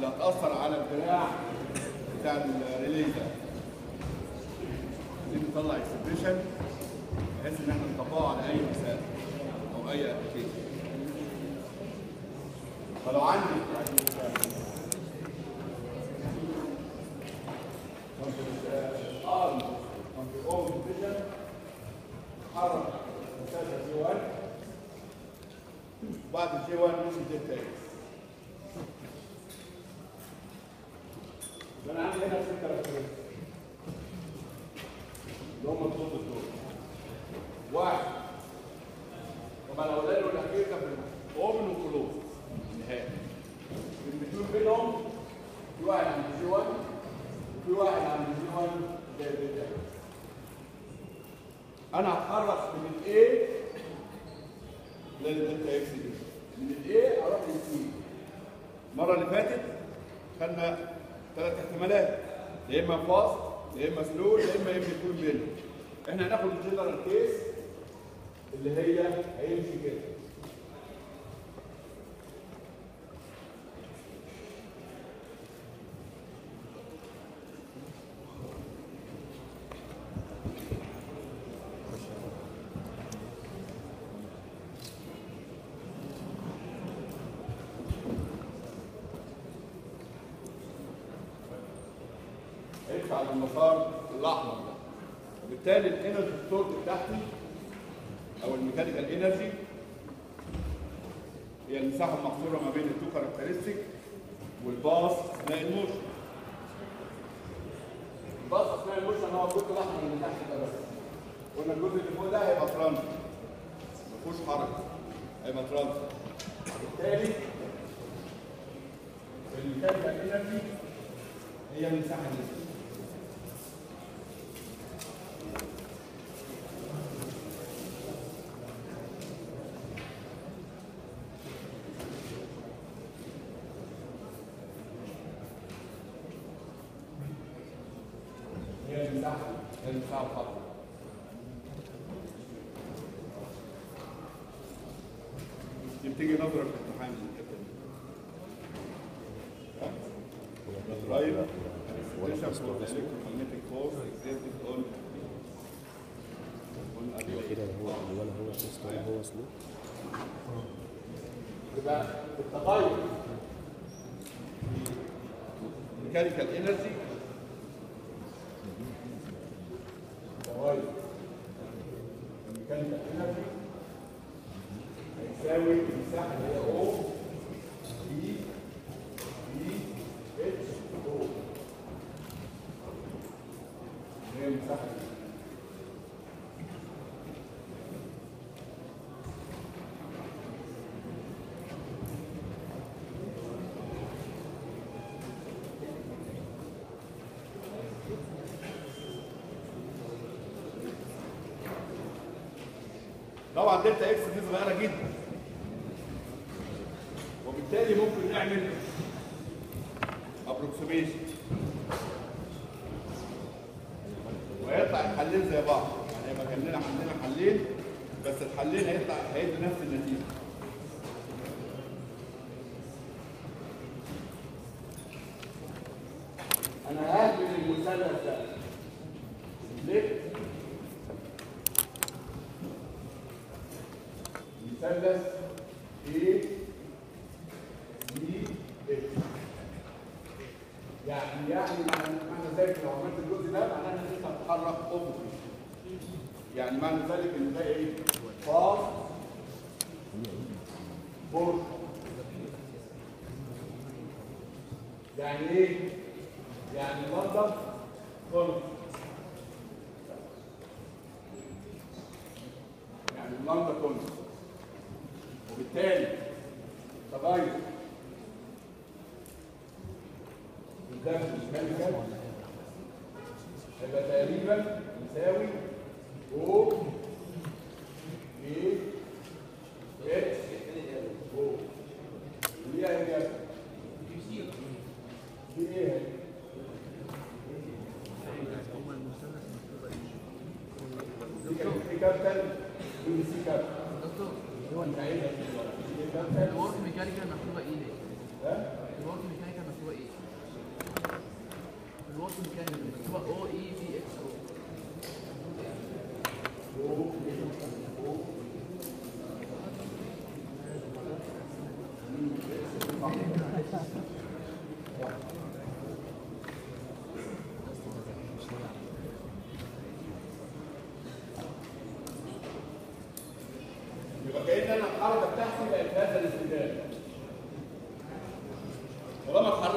اللي هتاثر على الدراع بتاع الريلي ده دي بنطلع اكسبريشن بحيث ان احنا نطبقه على اي مثال او اي ابلكيشن فلو عندي ارم في اوم فيجن حرك مسافه جي 1 بعد جي 1 ممكن دلتا اكس انا عندي هنا ست كاركترستيك اللي هم الطول دول واحد طبعا الاولاني والاخير ده اوبن وكلوز نهائي البتون بينهم في واحد عند جي 1 وفي واحد عند جي 1 زي البتاع انا هتحرك من الاي للدلتا اكس دي من الاي اروح للسي المره اللي فاتت خدنا ثلاث احتمالات يا اما فاست يا اما سلو يا اما يبقى يكون بينهم احنا هناخد الجنرال كيس اللي هي هيمشي كده هيمشي على المسار الاحمر ده وبالتالي الانرجي ستورد بتاعتي او الميكانيكال انرجي هي المساحه المحصوره ما بين التو كاركترستيك والباص اثناء الموشن الباص اثناء الموشن هو الجزء الاحمر اللي تحت ده بس قلنا الجزء اللي فوق ده هيبقى ترانس ما فيهوش حركه هيبقى ترانس بالتالي الميكانيكال انرجي هي المساحه دي هي المساحه هي المساحه الخضراء دي بتيجي نظره في الامتحان الحته دي Right? Expression for the electromagnetic force exerted on on a relay. كده هو ولا هو فيست ولا هو سلو يبقى التغير ميكانيكال انرجي تغير الميكانيكال انرجي هيساوي المساحه اللي هي او بي بي اتش او هي المساحه دي طبعا دلتا اكس دي صغيره جدا وبالتالي ممكن نعمل ابروكسيميشن ويطلع الحلين زي بعض يعني يبقى كاننا عندنا حلين بس الحلين هيطلع هيدوا نفس النتيجه انا ههبل المثلث ده ليه؟ مثلث A B H يعني يعني معنى معنى ذلك لو عملت الجزء ده معناه ان انت هتتحرك اوبوزيت يعني معنى ذلك ان ده ايه؟ فاست بورش يعني ايه؟ يعني لندن كونت يعني لندن كونت وبالتالي تغير الدم الميكانيكال هيبقى تقريبا يساوي او اي اتش او اللي هي هي دي ايه هي؟ دي كانت في كابتن ودي سي كابتن هو الورك ميكانيكال مكتوبه ايه ليه؟ ها؟ الورك ميكانيكال مكتوبه ايه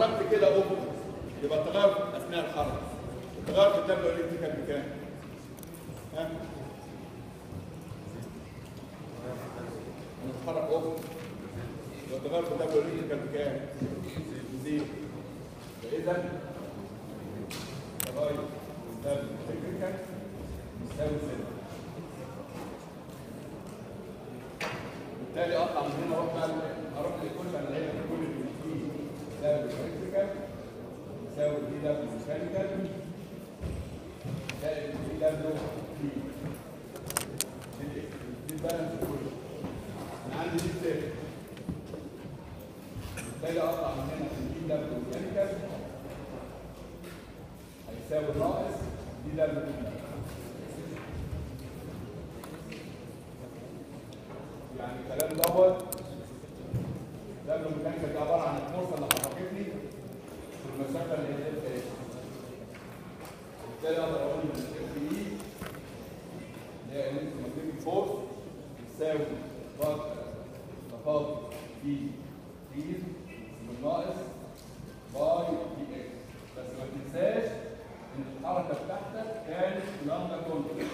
حركت كده افق يبقى التغير اثناء الحركه التغير في الدم الالكتريكال بكام؟ ها؟ نتحرك افق يبقى التغير في الدم الالكتريكال بكام؟ بزيرو فاذا تغير الدم الالكتريكال يساوي صفر بالتالي اطلع من هنا اروح بقى اروح للكونشن اللي هي كل اللي فيه يساوي الالكتريكال يساوي دي دبليو ميكانيكال زائد دي دبليو في دي دي بالانس كله انا عندي دي صفر بالتالي اطلع من هنا ان دي دبليو ميكانيكال هيساوي ناقص دي دبليو في يعني الكلام دوت ده اللي كان كده عباره عن الفرصه اللي حركتني في المسافه اللي هي دلتا ايه بالتالي اقدر اقول ان الاف اي اللي هي الكترومagnetic فورس تساوي ضغط تفاضل في في بالناقص باي دي اكس بس ما تنساش ان الحركه بتاعتك كانت لامدا كونتر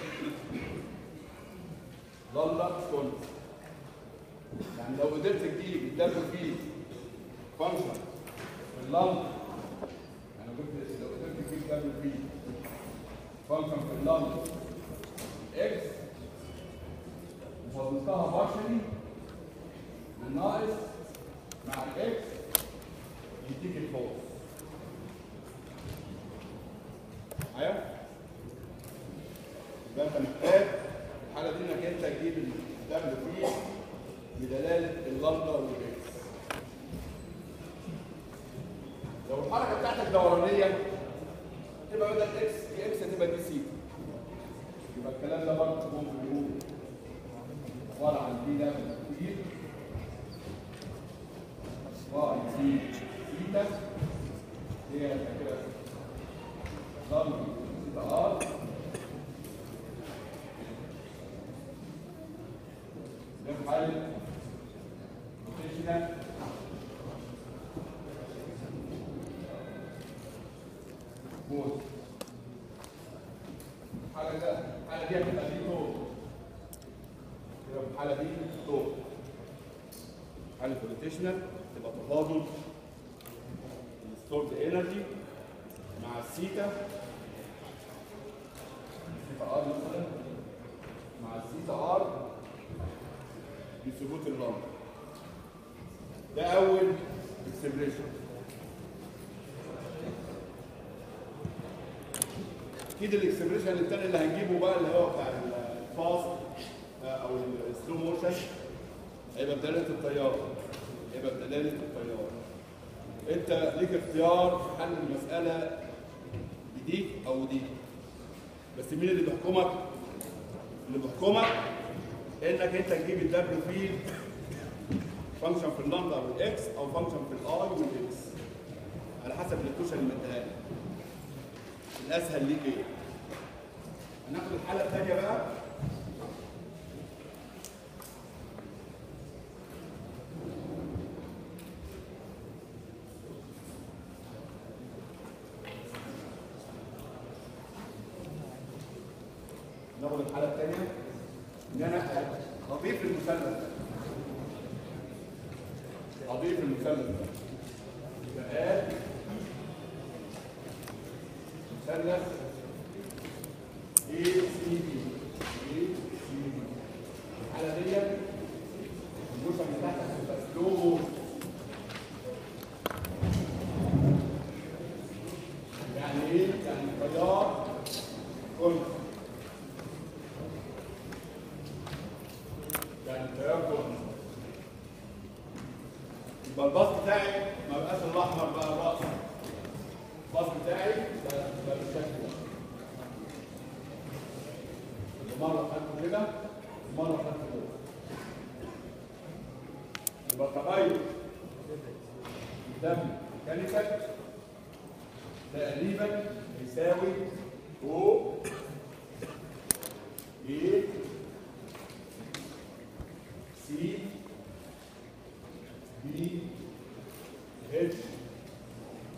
لامدا كونتر يعني لو قدرت تجيب الدبل فيه فانكشن في اللمب انا كنت لو قدرت تجيب دبل فيه فانكشن في اللمب اكس وفضلتها بارشلي بالناقص مع الاكس يديك الفورس معايا؟ يبقى انت محتاج في الحاله دي انك انت تجيب الدبل فيه بدلاله اللمبه والاكس لو الحركه بتاعتك دورانيه تبقى بدل اكس دي اكس هتبقى دي سي يبقى الكلام ده برضه ممكن يقول عباره عن دي ده كتير واي سي ثيتا هي كده ضرب ثيتا ار ده في حاله روتيشنال موت الحالة ده الحالة دي هتبقى دي طول يبقى في الحالة دي طول حالة روتيشنال تبقى تفاضل الستورد انرجي مع السيتا السيتا ار مثلا مع السيتا ار بثبوت اللمبه ده اول اكسبريشن اكيد الاكسبريشن الثاني اللي هنجيبه بقى اللي هو بتاع الفاست او السلو موشن هيبقى بدلاله التيار هيبقى بدلاله التيار انت ليك اختيار في حل المساله بدي او دي بس مين اللي بيحكمك اللي بيحكمك انك انت تجيب الدبليو فيلد فانكشن في اللامدا والاكس او فانكشن في الاي والاكس على حسب الايكويشن اللي مديها لك الاسهل ليك ايه هناخد الحاله الثانيه بقى ناخد الحاله الثانيه ان انا اضيف المثلث ده اضيف المثلث ده يبقى اد مثلث اي سي بي اي سي بي الحاله ديت الجزء اللي تحت هتبقى سلو يعني ايه؟ يعني تيار كنت يعني التيار كنت يبقى الباص بتاعي ما بقاش الاحمر بقى الراس الباص بتاعي بقى بقى بالشكل ده مره خدته كده ومره خدته كده يبقى التغير الدم ميكانيكال تقريبا يساوي او اي سي بي اتش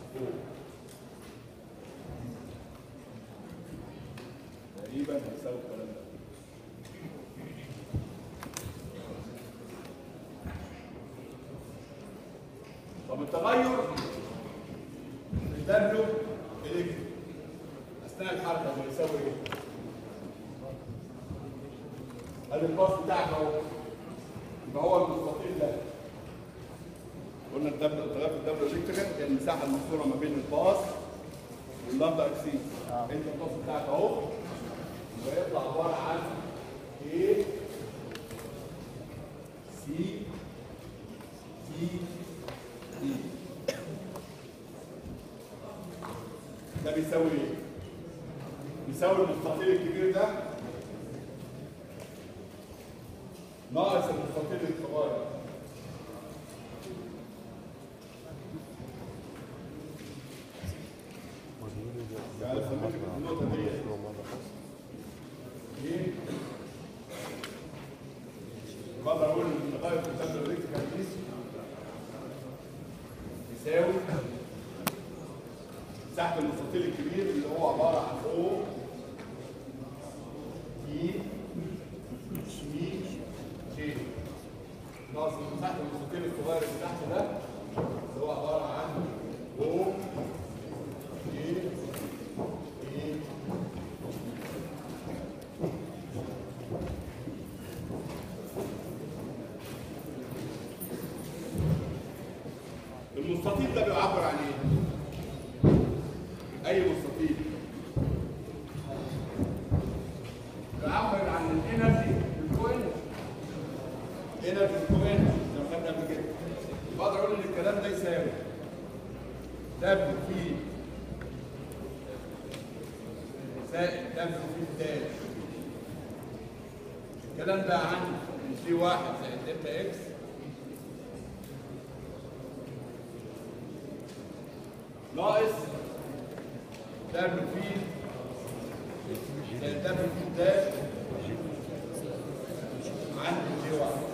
طب التغير الدبليو الكتريك اثناء الحركه بيساوي ايه؟ ادي الباص بتاعك اهو يبقى هو المستطيل ده قلنا الدبل التغير في الدبل الكتريكال هي المساحه المحصوره ما بين الباص واللامدا اكسيس انت الباص بتاعك اهو يبقى يطلع عباره عن A سي سي دي ده بيساوي ايه؟ بيساوي المستطيل الكبير ده ناقص المستطيل الصغير يعني سميت النقطة دي ايه؟ بقدر اقول ان التغير في الدم الالكتريكال دي يساوي مساحة المستطيل الكبير اللي هو عبارة عن O E E J ناقص مساحة المستطيل الصغير اللي تحت ده اللي هو عبارة عن O E E المستطيل ده بيعبر عن ايه؟ اي مستطيل بيعبر عن الانرجي الكوين انرجي الكوين زي ما خدنا قبل كده بقدر اقول ان الكلام ده يساوي دبليو في زائد دبليو في داش الكلام ده عن في واحد زائد دلتا اكس ناقص دبليو في زائد دبليو في داش عن جي واحد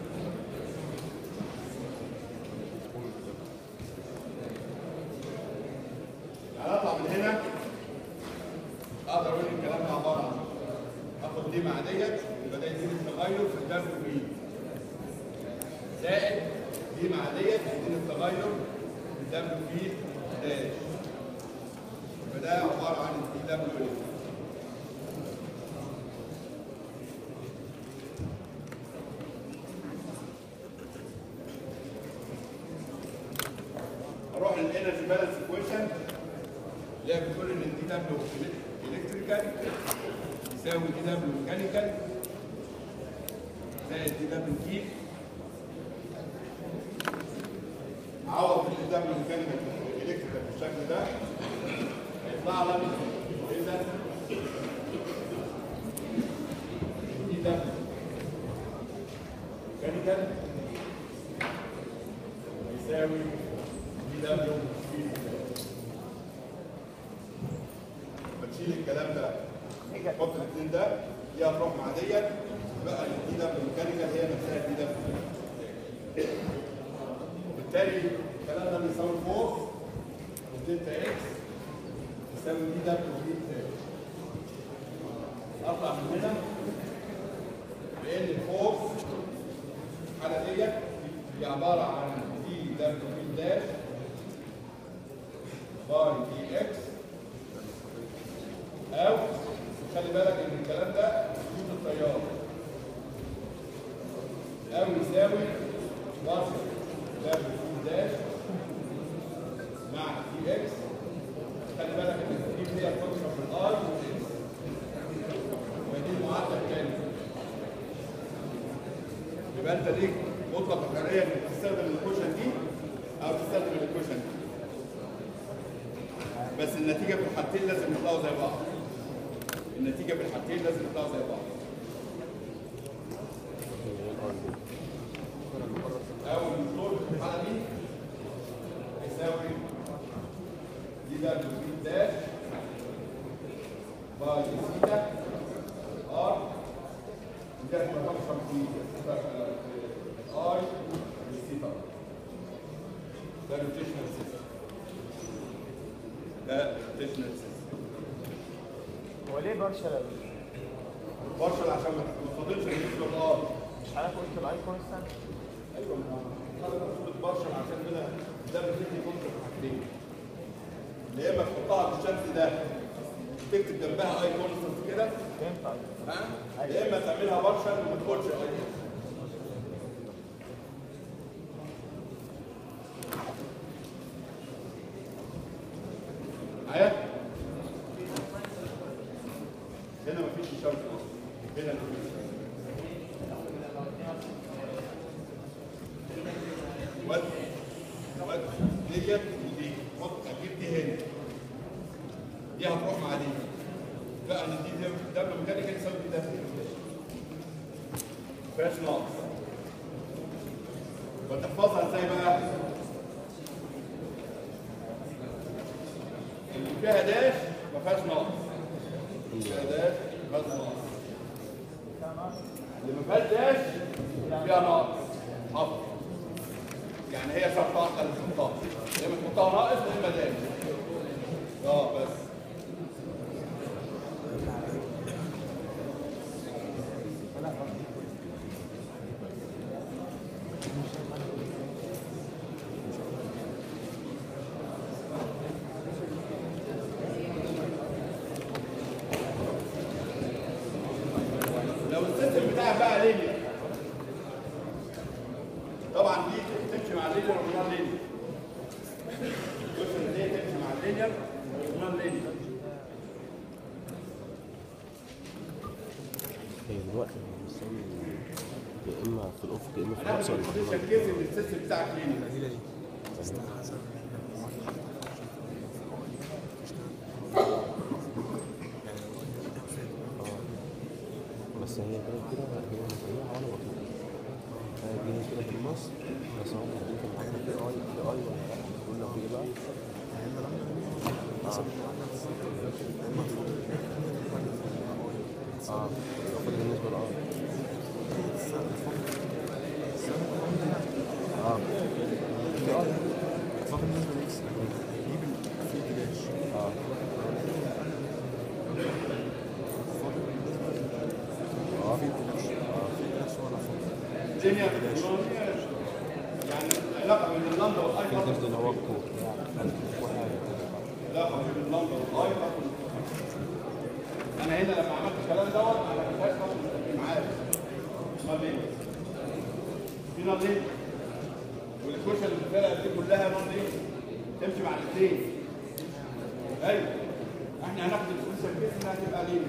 يعني اطلع من هنا اقدر اقول الكلام ده عباره عن اخد دي مع ديت يبقى ده يديني التغير في الدبليو في زائد دي مع ديت يديني التغير في الدبليو في داش يبقى ده عباره عن الدي دبليو اروح للانرجي بالانس ايكويشن اللي هي بتقول ان الدي دبليو الكتريكال يساوي دي دبليو ميكانيكال زائد دي دبليو كي عوض الدي دبليو ميكانيكال الكتريكال بالشكل ده هيطلع لك اذا دي دبليو ميكانيكال يساوي دي دبليو كي بتشيل الكلام ده حط الاثنين ده دي هتروح مع ديت بقى دي ده الميكانيكال هي نفسها دي ده وبالتالي الكلام ده بيساوي فورس ودلتا اكس يساوي دي ده ودي اطلع من هنا بان الفورس الحاله ديت هي عباره عن دي دبليو في داش باي دي اكس او خلي بالك ان الكلام ده وجود التيار او يساوي وصل دبليو في داش مع دي اكس خلي بالك ان التكليف هي الفانكشن في الاي والاكس ودي المعادله الثانيه يبقى انت ليك مطلق الحريه انك تستخدم الايكويشن دي او تستخدم الايكويشن دي بس النتيجه في الحالتين لازم يطلعوا زي بعض النتيجه في الحالتين لازم يطلعوا زي بعض او الدور في الحاله دي يساوي دي دبليو في داش باي سيتا ار وده ما تفهم في اي سيتا ده روتيشنال سيستم ده روتيشنال سيستم هو ليه بارشل بارشل عشان ما تفضلش بالنسبه للار مش حضرتك قلت الاي كونستانت ايوه ما هو خلي صوره بارشل عشان كده تحطها في الشمس ده تكتب جنبها اي كونستنت كده ينفع ها يا اما تعملها بارشل وما تدخلش اي معايا هنا مفيش شمس اصلا هنا مفيش ود ود ديت ودي حط اجيب دي هنا دي هتروح مع دي لا انا دي ده ده مكاني كان يساوي ده فيهاش ناقص وتحفظها ازاي بقى؟ اللي فيها داش ما فيهاش ناقص اللي فيها داش ما فيهاش ناقص اللي ما فيهاش داش فيها ناقص حفظ يعني هي شرط واحده اللي تحطها يا اما تحطها ناقص يا اما داش اه بس لو السيستم بتاعك بقى لينير طبعا دي تمشي مع اللينير ونون لينير الكوشن دي تمشي مع اللينير ونون لينير هي دلوقتي بنسوي يا اما في الافق يا اما في هناخد الاقصى البوزيشن كيس ان السيستم بتاعك لينير بس هي كده كده هي مطلعة ولا بطيئة هي دي كده في النص بس هو ممكن معانا في اي في اي ولا لا قلنا في ايه بقى؟ اه اه المفروض بالنسبة للاي اه في اي اطلاق بالنسبه لاكس جيب في داش اه اه في داش في داش ولا فوق لينير يعني العلاقه بين اللمبه والاي في خط الدرس اللي هو الكور العلاقه بين اللمبه والاي خط انا هنا لما عملت الكلام دوت انا ما فيهاش خط مستقيم عارف ما بين في نار ليه والكوشه اللي في الفرقه دي كلها نار ليه تمشي مع الاثنين ايوه احنا هناخد الفلوس الكيس انها تبقى ليه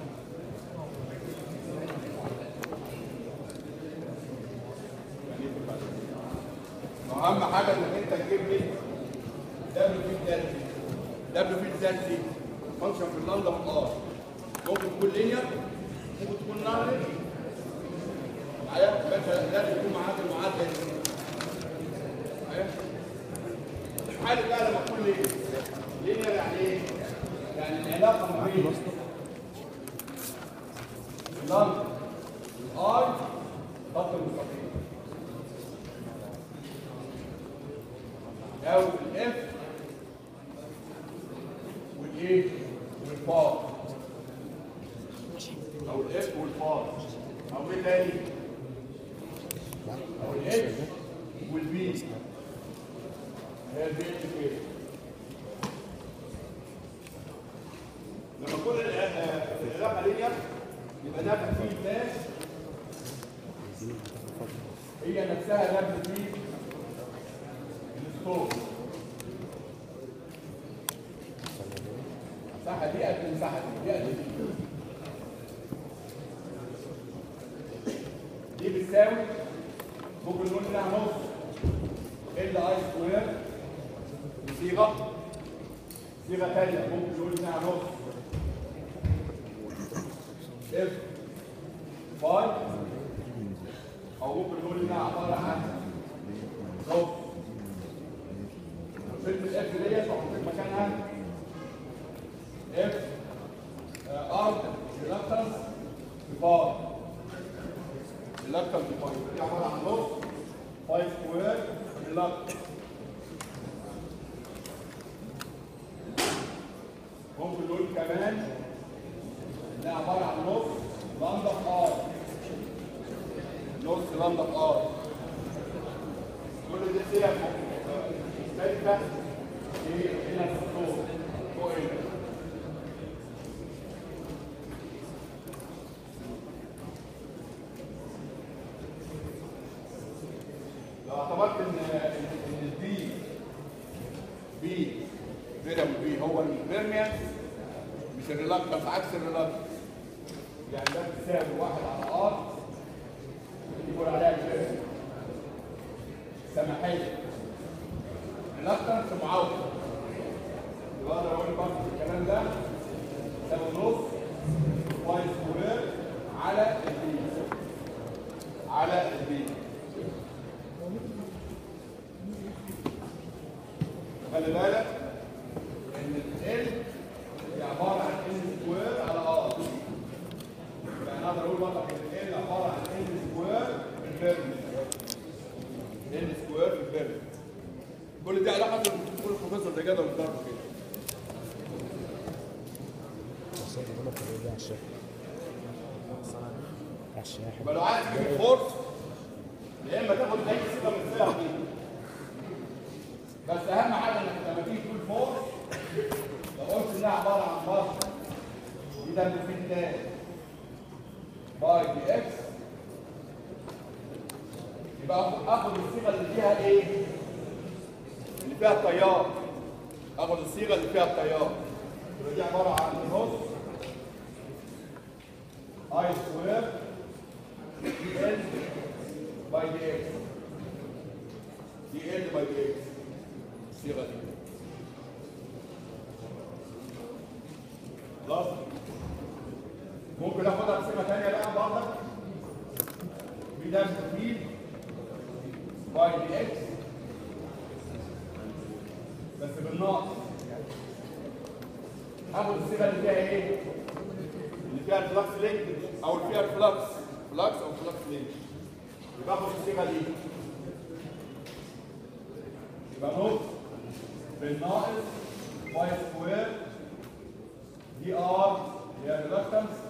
اهم حاجه انك انت تجيب لي دبليو في ذات دبليو في ذات دي فانكشن في اللندا والار ممكن تكون لينير ممكن تكون نار معايا باشا لازم يكون معاك المعادله دي معايا في حاله بقى لما تكون لينير لينير يعني ايه؟ يعني العلاقه ما بين اللندا والاي خط مستقيم او الاف والايه والفار او الاف والفار او ايه تاني او الاتش والبي هي البي اتش كده لما تكون الع- العلاقه لينير يبقى نافع فيه الناس هي نفسها نافع فيه الستور المساحة دي قد المساحة دي دي قد دي دي بتساوي ممكن نقول انها نص ال اي سكوير بصيغة صيغة تانية ممكن نقول انها نص اف باي او ممكن نقول انها عبارة عن نص شلت الاف ديت وحطيت مكانها اف ار ريلكتنس بار ريلكتنس بار دي عباره عن نص 5 سكوير ريلكتنس ممكن نقول كمان انها عباره عن نص لامدا في ار نص لامدا في ار كل دي سير مختلفه في هنا في الصوت فوق هنا لو اعتبرت ان ان ان البي بي فيرم بي هو البرميان مش الريلاكتنس عكس الريلاكتنس يعني ده بتساوي واحد على ار يقول عليها البرميان سماحيه ريلاكتنس معوض يبقى اقدر اقول برضه الكلام ده يساوي نص واي سكوير على البي على البي خلي بالك ان ال هي عباره عن ال سكوير على ار يعني اقدر اقول برضه ان ال عباره عن ال سكوير في الفيرم ال سكوير في الفيرم كل دي علاقه كل البروفيسور ده جدول الضرب كده بس انت هنا في على الشاحن على الشاحن يبقى لو عايز تجيب الفورس يا اما تاخد اي صيغه من الصيغ دي بس اهم حاجه انك لما تيجي تقول فورس لو قلت انها عباره عن ضغط دي ده في التاني باي دي اكس يبقى آخد- اخد الصيغه اللي فيها ايه؟ اللي فيها التيار اخد الصيغه اللي فيها التيار يبقى دي عباره عن نص اي سكوير دي ال باي دي اكس دي ال باي دي اكس الصيغه دي خلاص ممكن اخدها بصيغه ثانيه بقى برضك في ده في باي دي اكس بس بالناقص اخد الصيغه اللي فيها ايه؟ اللي فيها الفلكس لينك او اللي فيها الفلكس فلكس او فلكس لينك يبقى اخد الصيغه دي يبقى نص بالناقص باي سكوير دي ار هي الريلكتنس